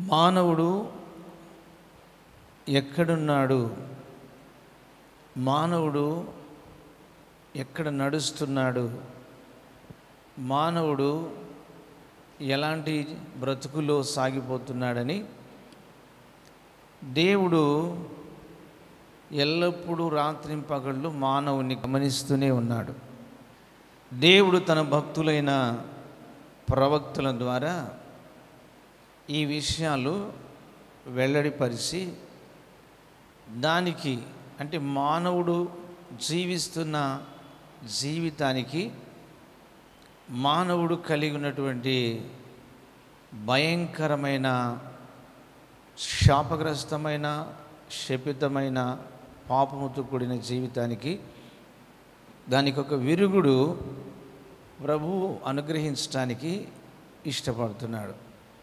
మానవుడు ఎక్కడున్నాడు మానవుడు ఎక్కడ నడుస్తున్నాడు మానవుడు ఎలాంటి బ్రతుకులో సాగిపోతున్నాడని దేవుడు ఎల్లప్పుడూ రాత్రింపగళ్ళు మానవుని గమనిస్తూనే ఉన్నాడు దేవుడు తన భక్తులైన ప్రవక్తుల ద్వారా ఈ విషయాలు వెల్లడిపరిచి దానికి అంటే మానవుడు జీవిస్తున్న జీవితానికి మానవుడు కలిగి ఉన్నటువంటి భయంకరమైన శాపగ్రస్తమైన శపితమైన పాపముతో కూడిన జీవితానికి దానికి ఒక విరుగుడు ప్రభువు అనుగ్రహించడానికి ఇష్టపడుతున్నాడు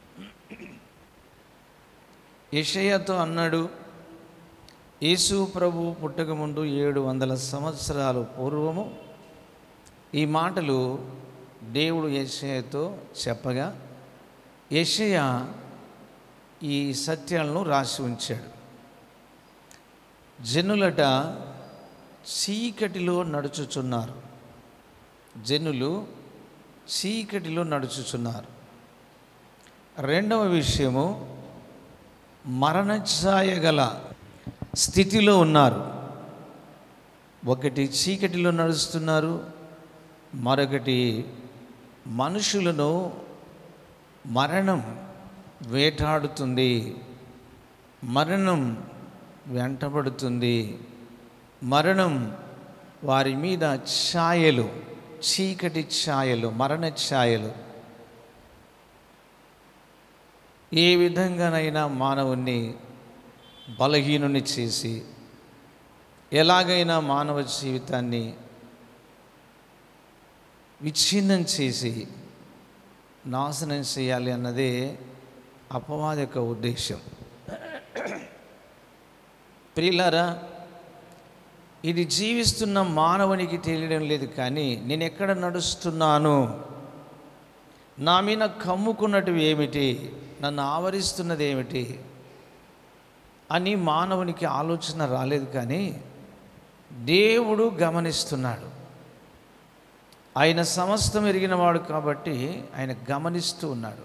యెషయాతో అన్నాడు యేసు ప్రభు పుట్టకముందు ఏడు వందల సంవత్సరాలు పూర్వము ఈ మాటలు దేవుడు యెషయాతో చెప్పగా యెషయా ఈ సత్యాలను రాసి ఉంచాడు జనులట చీకటిలో నడుచుచున్నారు జనులు చీకటిలో నడుచుచున్నారు రెండవ విషయము మరణఛాయ గల స్థితిలో ఉన్నారు ఒకటి చీకటిలో నడుస్తున్నారు మరొకటి మనుషులను మరణం వేటాడుతుంది మరణం వెంటబడుతుంది మరణం వారి మీద ఛాయలు చీకటి ఛాయలు మరణ ఛాయలు ఏ విధంగానైనా మానవుణ్ణి బలహీనుని చేసి ఎలాగైనా మానవ జీవితాన్ని విచ్ఛిన్నం చేసి నాశనం చేయాలి అన్నదే అపవాద యొక్క ఉద్దేశం ప్రియులారా ఇది జీవిస్తున్న మానవునికి తెలియడం లేదు కానీ నేను ఎక్కడ నడుస్తున్నాను నా మీద కమ్ముకున్నటివి ఏమిటి నన్ను ఆవరిస్తున్నది ఏమిటి అని మానవునికి ఆలోచన రాలేదు కానీ దేవుడు గమనిస్తున్నాడు ఆయన సమస్తం ఎరిగినవాడు కాబట్టి ఆయన గమనిస్తూ ఉన్నాడు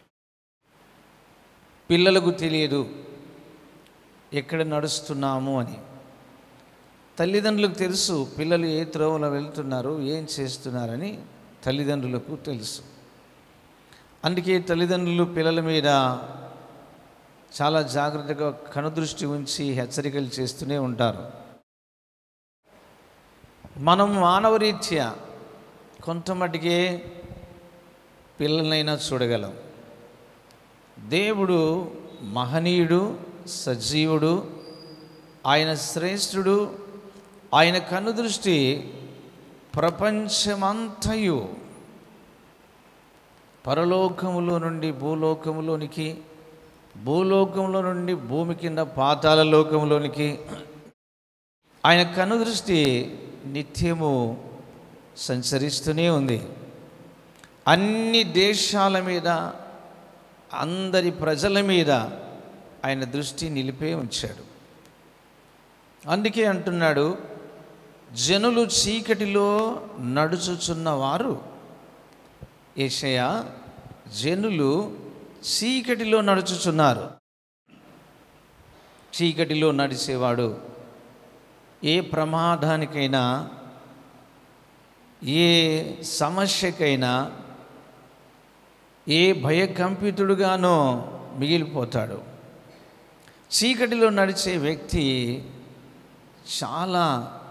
పిల్లలకు తెలియదు ఎక్కడ నడుస్తున్నాము అని తల్లిదండ్రులకు తెలుసు పిల్లలు ఏ త్రోవలో వెళ్తున్నారు ఏం చేస్తున్నారని తల్లిదండ్రులకు తెలుసు అందుకే తల్లిదండ్రులు పిల్లల మీద చాలా జాగ్రత్తగా కనుదృష్టి ఉంచి హెచ్చరికలు చేస్తూనే ఉంటారు మనం మానవరీత్యా కొంతమటికే పిల్లలైనా చూడగలం దేవుడు మహనీయుడు సజీవుడు ఆయన శ్రేష్ఠుడు ఆయన కనుదృష్టి ప్రపంచమంతయు పరలోకములో నుండి భూలోకములోనికి భూలోకంలో నుండి భూమి కింద పాతాల లోకంలోనికి ఆయన కనుదృష్టి నిత్యము సంచరిస్తూనే ఉంది అన్ని దేశాల మీద అందరి ప్రజల మీద ఆయన దృష్టి నిలిపే ఉంచాడు అందుకే అంటున్నాడు జనులు చీకటిలో నడుచుచున్న వారు ఏషయ జనులు చీకటిలో నడుచుచున్నారు చీకటిలో నడిచేవాడు ఏ ప్రమాదానికైనా ఏ సమస్యకైనా ఏ భయకంపితుడుగానో మిగిలిపోతాడు చీకటిలో నడిచే వ్యక్తి చాలా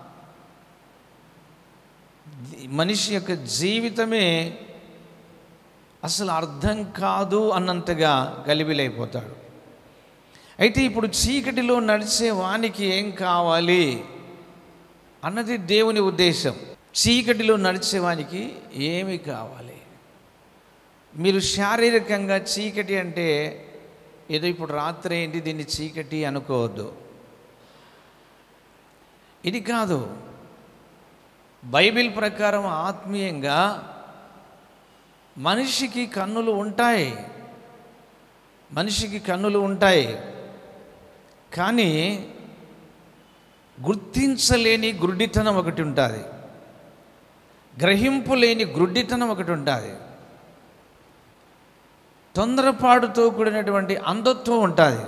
మనిషి యొక్క జీవితమే అసలు అర్థం కాదు అన్నంతగా గలిబిలైపోతాడు అయితే ఇప్పుడు చీకటిలో నడిచే వానికి ఏం కావాలి అన్నది దేవుని ఉద్దేశం చీకటిలో నడిచేవానికి ఏమి కావాలి మీరు శారీరకంగా చీకటి అంటే ఏదో ఇప్పుడు రాత్రి ఏంటి దీన్ని చీకటి అనుకోవద్దు ఇది కాదు బైబిల్ ప్రకారం ఆత్మీయంగా మనిషికి కన్నులు ఉంటాయి మనిషికి కన్నులు ఉంటాయి కానీ గుర్తించలేని గుడ్డితనం ఒకటి ఉంటుంది గ్రహింపు లేని గుడ్డితనం ఒకటి ఉంటుంది తొందరపాటుతో కూడినటువంటి అంధత్వం ఉంటుంది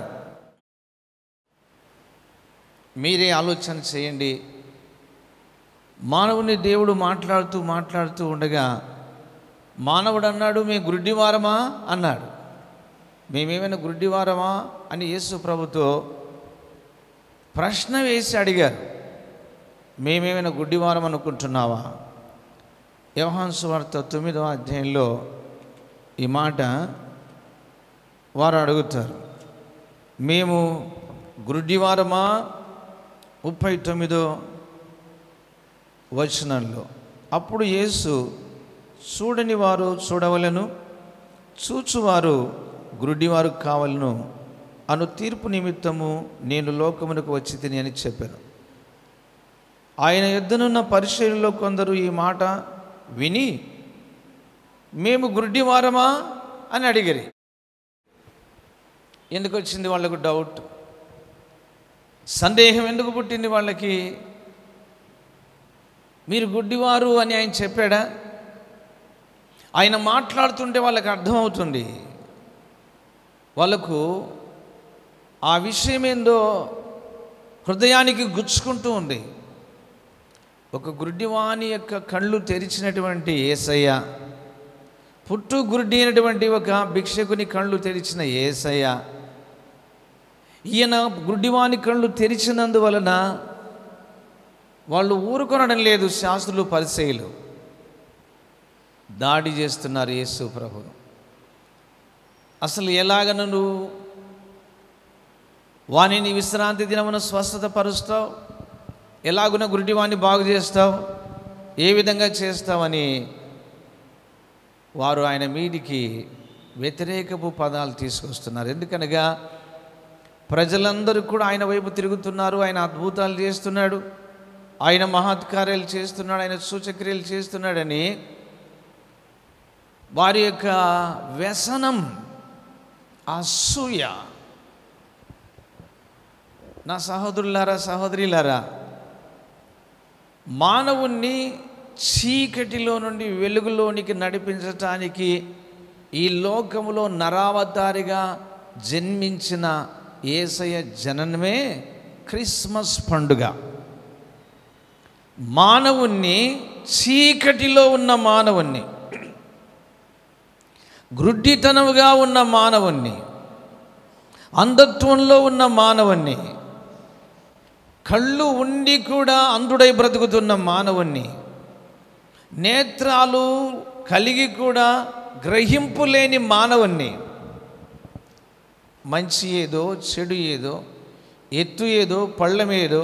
మీరే ఆలోచన చేయండి మానవుని దేవుడు మాట్లాడుతూ మాట్లాడుతూ ఉండగా మానవుడు అన్నాడు మేము గుడ్డివారమా అన్నాడు మేమేమైనా గుడ్డివారమా అని యేసు ప్రభుతో ప్రశ్న వేసి అడిగారు మేమేమైనా గుడ్డివారం అనుకుంటున్నావా వ్యవహాన్సు వార్త తొమ్మిదవ అధ్యాయంలో ఈ మాట వారు అడుగుతారు మేము గుడ్డివారమా ముప్పై తొమ్మిదో వచనంలో అప్పుడు యేసు చూడని వారు చూడవలను చూచువారు గురుడివారు కావలను అను తీర్పు నిమిత్తము నేను లోకమునకు వచ్చి తిని అని చెప్పాను ఆయన యుద్ధనున్న పరిశీలిలో కొందరు ఈ మాట విని మేము గురుడివారమా అని అడిగిరి ఎందుకు వచ్చింది వాళ్ళకు డౌట్ సందేహం ఎందుకు పుట్టింది వాళ్ళకి మీరు గుడ్డివారు అని ఆయన చెప్పాడా ఆయన మాట్లాడుతుంటే వాళ్ళకి అర్థమవుతుంది వాళ్ళకు ఆ విషయం ఏందో హృదయానికి గుచ్చుకుంటూ ఉంది ఒక గుడ్డివాని యొక్క కళ్ళు తెరిచినటువంటి ఏసయ్య పుట్టు గుడ్డి అయినటువంటి ఒక భిక్షకుని కళ్ళు తెరిచిన ఏసయ్య ఈయన గుడ్డివాని కళ్ళు తెరిచినందువలన వాళ్ళు ఊరుకొనడం లేదు శాస్త్రులు పరిచయులు దాడి చేస్తున్నారు యేసు ప్రభును అసలు ఎలాగ నువ్వు వాణిని విశ్రాంతి దినమున స్వస్థత పరుస్తావు ఎలాగున గురిటివాణ్ణి బాగు చేస్తావు ఏ విధంగా చేస్తావని వారు ఆయన మీదికి వ్యతిరేకపు పదాలు తీసుకొస్తున్నారు ఎందుకనగా ప్రజలందరూ కూడా ఆయన వైపు తిరుగుతున్నారు ఆయన అద్భుతాలు చేస్తున్నాడు ఆయన మహత్కార్యాలు చేస్తున్నాడు ఆయన సూచక్రియలు చేస్తున్నాడని వారి యొక్క వ్యసనం అసూయ నా సహోదరులారా సహోదరులారా మానవుణ్ణి చీకటిలో నుండి వెలుగులోనికి నడిపించటానికి ఈ లోకములో నరావతారిగా జన్మించిన ఏసయ జననమే క్రిస్మస్ పండుగ మానవుణ్ణి చీకటిలో ఉన్న మానవుణ్ణి గ్రుడ్డితనముగా ఉన్న మానవుణ్ణి అంధత్వంలో ఉన్న మానవుణ్ణి కళ్ళు ఉండి కూడా అంధుడై బ్రతుకుతున్న మానవుణ్ణి నేత్రాలు కలిగి కూడా గ్రహింపు లేని మానవుణ్ణి మంచి ఏదో చెడు ఏదో ఎత్తు ఏదో పళ్ళం ఏదో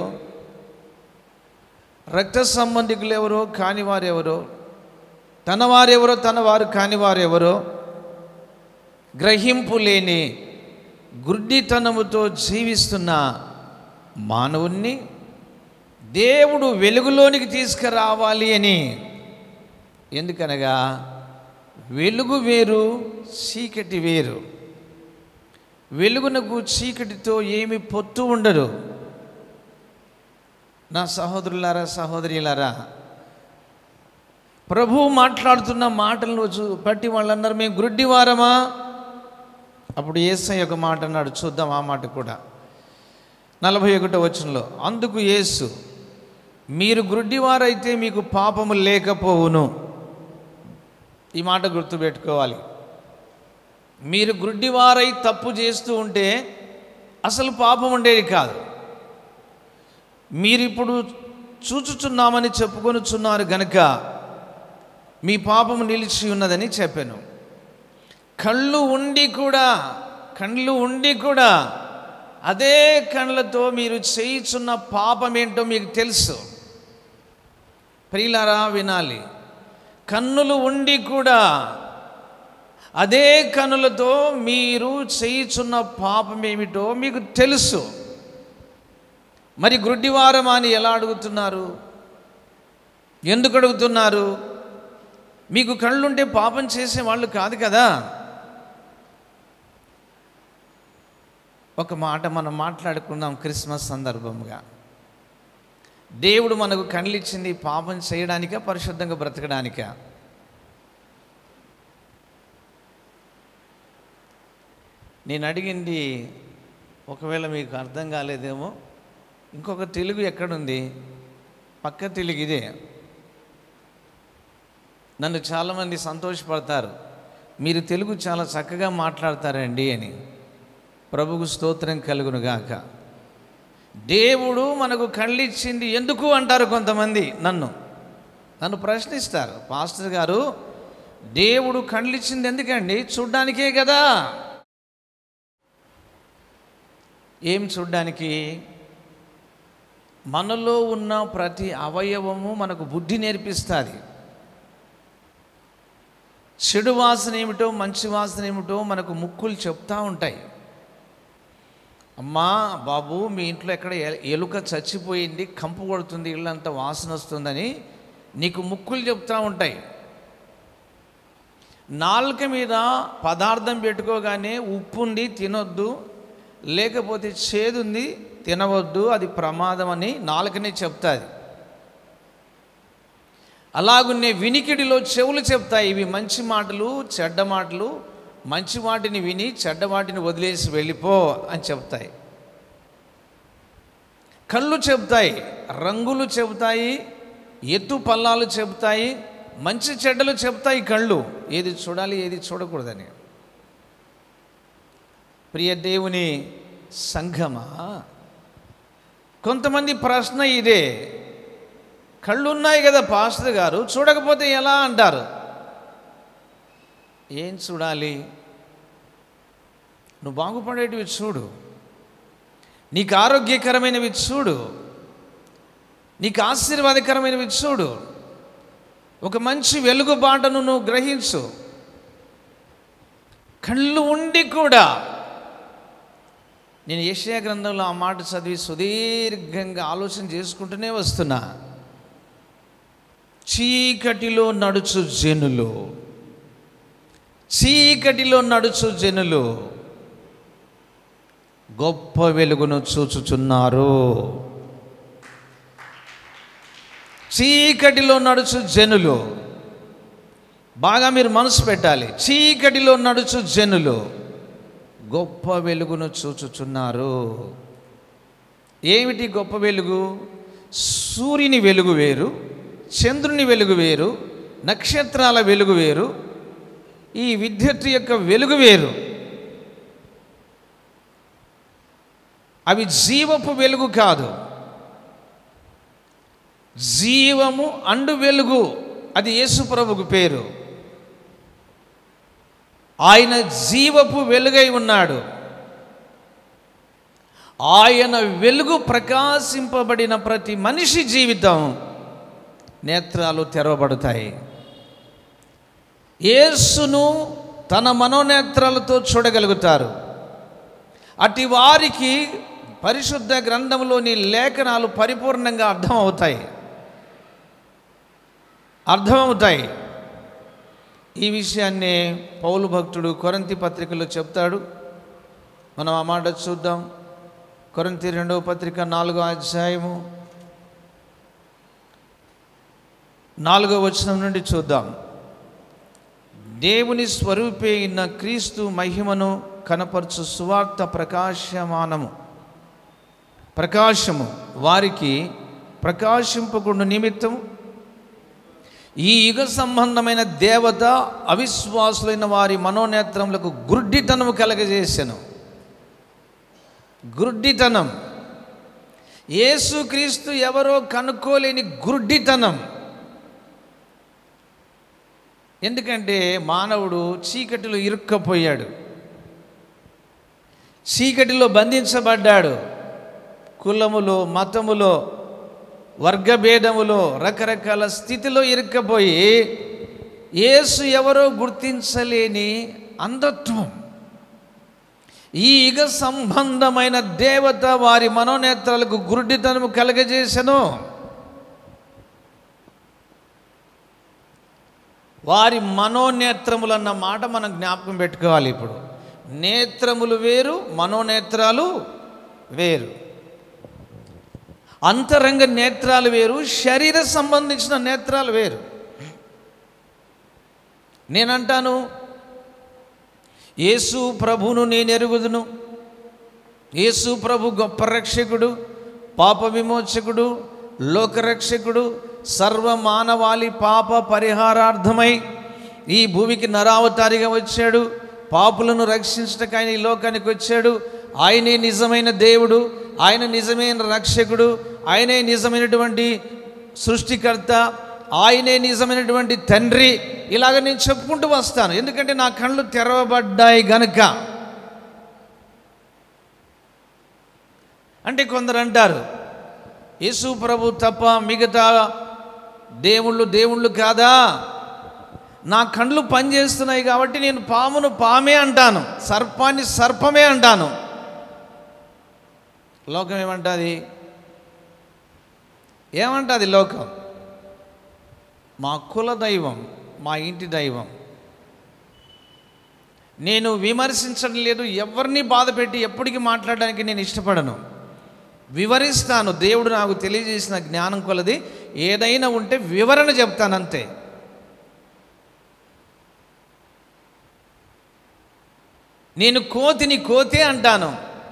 రక్త సంబంధికులు ఎవరో కాని వారెవరో తన వారెవరో తన వారు కాని వారెవరో గ్రహింపు లేని గుడ్డితనముతో జీవిస్తున్న మానవుణ్ణి దేవుడు వెలుగులోనికి తీసుకురావాలి అని ఎందుకనగా వెలుగు వేరు చీకటి వేరు వెలుగునకు చీకటితో ఏమి పొత్తు ఉండదు నా సహోదరులారా సహోదరులారా ప్రభు మాట్లాడుతున్న మాటలను చూ బట్టి వాళ్ళన్నారు మేము గుడ్డివారమా అప్పుడు ఏసై ఒక మాట అన్నాడు చూద్దాం ఆ మాట కూడా నలభై ఒకటో వచనంలో అందుకు యేసు మీరు గుడ్డివారైతే మీకు పాపము లేకపోవును ఈ మాట గుర్తుపెట్టుకోవాలి మీరు గుడ్డివారై తప్పు చేస్తూ ఉంటే అసలు పాపం ఉండేది కాదు మీరిప్పుడు చూచుచున్నామని చెప్పుకొనుచున్నారు గనుక మీ పాపము నిలిచి ఉన్నదని చెప్పాను కళ్ళు ఉండి కూడా కళ్ళు ఉండి కూడా అదే కళ్ళతో మీరు చేయుచున్న పాపం ఏంటో మీకు తెలుసు ప్రియులారా వినాలి కన్నులు ఉండి కూడా అదే కన్నులతో మీరు చేయుచున్న పాపం ఏమిటో మీకు తెలుసు మరి గుడ్డివారం అని ఎలా అడుగుతున్నారు ఎందుకు అడుగుతున్నారు మీకు కళ్ళుంటే పాపం చేసే వాళ్ళు కాదు కదా ఒక మాట మనం మాట్లాడుకుందాం క్రిస్మస్ సందర్భంగా దేవుడు మనకు కళ్ళిచ్చింది పాపం చేయడానికా పరిశుద్ధంగా బ్రతకడానికా నేను అడిగింది ఒకవేళ మీకు అర్థం కాలేదేమో ఇంకొక తెలుగు ఎక్కడుంది పక్క తెలుగు ఇదే నన్ను చాలామంది సంతోషపడతారు మీరు తెలుగు చాలా చక్కగా మాట్లాడతారండి అని ప్రభుకు స్తోత్రం కలుగును గాక దేవుడు మనకు కళ్ళిచ్చింది ఎందుకు అంటారు కొంతమంది నన్ను నన్ను ప్రశ్నిస్తారు పాస్టర్ గారు దేవుడు కళ్ళిచ్చింది ఎందుకండి చూడ్డానికే కదా ఏం చూడ్డానికి మనలో ఉన్న ప్రతి అవయవము మనకు బుద్ధి నేర్పిస్తుంది చెడు వాసన ఏమిటో మంచి వాసన ఏమిటో మనకు ముక్కులు చెప్తా ఉంటాయి అమ్మా బాబు మీ ఇంట్లో ఎక్కడ ఎ- ఎలుక చచ్చిపోయింది కంపు కొడుతుంది ఇల్లంతా వాసన వస్తుందని నీకు ముక్కులు చెప్తా ఉంటాయి నాలుక మీద పదార్థం పెట్టుకోగానే ఉప్పు ఉంది తినొద్దు లేకపోతే చేదుంది తినవద్దు అది ప్రమాదం అని నాలుకనే చెప్తాది అలాగున్నే వినికిడిలో చెవులు చెప్తాయి ఇవి మంచి మాటలు చెడ్డ మాటలు మంచి వాటిని విని చెడ్డ వాటిని వదిలేసి వెళ్ళిపో అని చెప్తాయి కళ్ళు చెప్తాయి రంగులు చెబుతాయి ఎత్తు పల్లాలు చెబుతాయి మంచి చెడ్డలు చెప్తాయి కళ్ళు ఏది చూడాలి ఏది చూడకూడదని ప్రియ దేవుని సంఘమా కొంతమంది ప్రశ్న ఇదే కళ్ళు ఉన్నాయి కదా పాస్టర్ గారు చూడకపోతే ఎలా అంటారు ఏం చూడాలి నువ్వు బాగుపడేటివి చూడు నీకు ఆరోగ్యకరమైనవి చూడు నీకు ఆశీర్వాదకరమైనవి చూడు ఒక మంచి వెలుగుబాటను నువ్వు గ్రహించు కళ్ళు ఉండి కూడా నేను ఏషియా గ్రంథంలో ఆ మాట చదివి సుదీర్ఘంగా ఆలోచన చేసుకుంటూనే వస్తున్నా చీకటిలో నడుచు జనులు చీకటిలో నడుచు జనులు గొప్ప వెలుగును చూచుచున్నారు చీకటిలో నడుచు జనులు బాగా మీరు మనసు పెట్టాలి చీకటిలో నడుచు జనులు గొప్ప వెలుగును చూచుచున్నారు ఏమిటి గొప్ప వెలుగు సూర్యుని వెలుగు వేరు చంద్రుని వెలుగు వేరు నక్షత్రాల వెలుగు వేరు ఈ విద్యుత్ యొక్క వెలుగు వేరు అవి జీవపు వెలుగు కాదు జీవము అండు వెలుగు అది యేసు ప్రభుకు పేరు ఆయన జీవపు వెలుగై ఉన్నాడు ఆయన వెలుగు ప్రకాశింపబడిన ప్రతి మనిషి జీవితం నేత్రాలు తెరవబడతాయి యేసును తన మనోనేత్రాలతో చూడగలుగుతారు అటు వారికి పరిశుద్ధ గ్రంథంలోని లేఖనాలు పరిపూర్ణంగా అర్థమవుతాయి అర్థమవుతాయి ఈ విషయాన్నే పౌలు భక్తుడు కొరంతి పత్రికలో చెప్తాడు మనం ఆ మాట చూద్దాం కొరంతి రెండవ పత్రిక నాలుగో అధ్యాయము నాలుగో వచనం నుండి చూద్దాం దేవుని స్వరూపే అయిన క్రీస్తు మహిమను కనపరచు సువార్త ప్రకాశమానము ప్రకాశము వారికి ప్రకాశింపకుండా నిమిత్తం ఈ యుగ సంబంధమైన దేవత అవిశ్వాసులైన వారి మనోనేత్రములకు గుడ్డితనము కలగజేసెను గుడ్డితనం యేసుక్రీస్తు ఎవరో కనుక్కోలేని గుడ్డితనం ఎందుకంటే మానవుడు చీకటిలో ఇరుక్కపోయాడు చీకటిలో బంధించబడ్డాడు కులములో మతములో వర్గభేదములో రకరకాల స్థితిలో ఇరుక్కపోయి యేసు ఎవరో గుర్తించలేని అంధత్వం ఈ యుగ సంబంధమైన దేవత వారి మనోనేత్రాలకు గురుడితనము కలగజేసెను వారి మనోనేత్రములు అన్న మాట మనం జ్ఞాపకం పెట్టుకోవాలి ఇప్పుడు నేత్రములు వేరు మనోనేత్రాలు వేరు అంతరంగ నేత్రాలు వేరు శరీర సంబంధించిన నేత్రాలు వేరు నేనంటాను యేసు ప్రభువును నేను ఎరుగుదును యేసు ప్రభు గొప్ప రక్షకుడు పాప విమోచకుడు లోకరక్షకుడు సర్వ మానవాళి పాప పరిహారార్థమై ఈ భూమికి నరావతారిగా వచ్చాడు పాపులను రక్షించటకు ఆయన ఈ లోకానికి వచ్చాడు ఆయనే నిజమైన దేవుడు ఆయన నిజమైన రక్షకుడు ఆయనే నిజమైనటువంటి సృష్టికర్త ఆయనే నిజమైనటువంటి తండ్రి ఇలాగ నేను చెప్పుకుంటూ వస్తాను ఎందుకంటే నా కళ్ళు తెరవబడ్డాయి గనుక అంటే కొందరు అంటారు యేసు ప్రభు తప్ప మిగతా దేవుళ్ళు దేవుళ్ళు కాదా నా కండ్లు పనిచేస్తున్నాయి కాబట్టి నేను పామును పామే అంటాను సర్పాన్ని సర్పమే అంటాను లోకం ఏమంటుంది ఏమంటుంది లోకం మా కుల దైవం మా ఇంటి దైవం నేను విమర్శించడం లేదు ఎవరిని బాధ పెట్టి ఎప్పటికీ మాట్లాడడానికి నేను ఇష్టపడను వివరిస్తాను దేవుడు నాకు తెలియజేసిన జ్ఞానం కొలది ఏదైనా ఉంటే వివరణ చెప్తాను అంతే నేను కోతిని కోతే అంటాను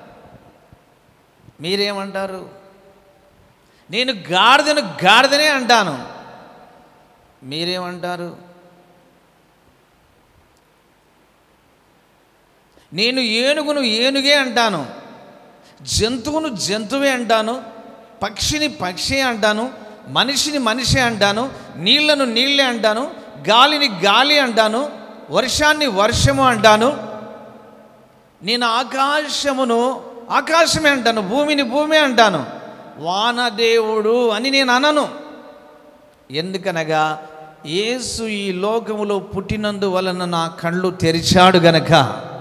మీరేమంటారు నేను గాడిదను గాడిదనే అంటాను మీరేమంటారు నేను ఏనుగును ఏనుగే అంటాను జంతువును జంతువే అంటాను పక్షిని పక్షి అంటాను మనిషిని మనిషి అంటాను నీళ్లను నీళ్ళే అంటాను గాలిని గాలి అంటాను వర్షాన్ని వర్షము అంటాను నేను ఆకాశమును ఆకాశమే అంటాను భూమిని భూమి అంటాను వానదేవుడు అని నేను అనను ఎందుకనగా యేసు ఈ లోకములో పుట్టినందువలన నా కళ్ళు తెరిచాడు గనక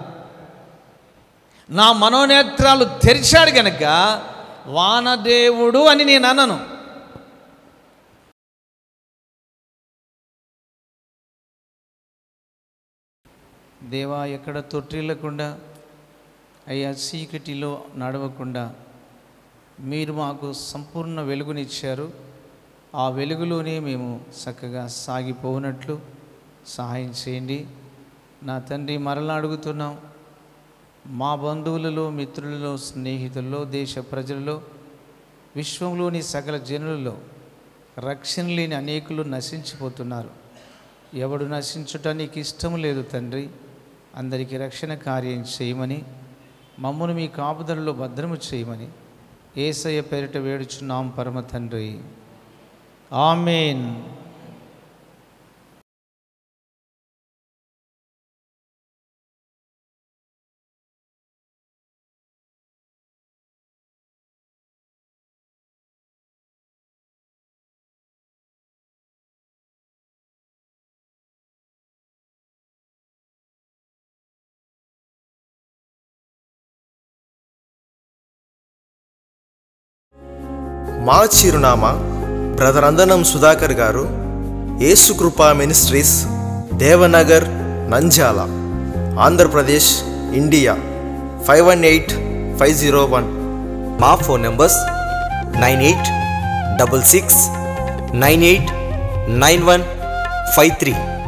నా మనోనేత్రాలు తెరిచాడు గనక వానదేవుడు అని నేను అనను దేవా ఎక్కడ తొట్టిల్లకుండా అయ్యా చీకటిలో నడవకుండా మీరు మాకు సంపూర్ణ వెలుగునిచ్చారు ఆ వెలుగులోనే మేము చక్కగా సాగిపోనట్లు సహాయం చేయండి నా తండ్రి మరలా అడుగుతున్నాం మా బంధువులలో మిత్రులలో స్నేహితుల్లో దేశ ప్రజలలో విశ్వంలోని సకల జనులలో రక్షణ లేని అనేకులు నశించిపోతున్నారు ఎవడు నశించుట నీకు ఇష్టం లేదు తండ్రి అందరికీ రక్షణ కార్యం చేయమని మమ్మను మీ కాపుదలలో భద్రము చేయమని ఏసయ్య పేరిట వేడుచున్నాం పరమ తండ్రి ఆమెన్ మా చిరునామా బ్రదర్ అందనం Sudhakar garu Yesukrupa ministries Devanagar Nanjala Andhra Pradesh India five one eight five zero one మా phone numbers nine eight double six nine eight nine one five three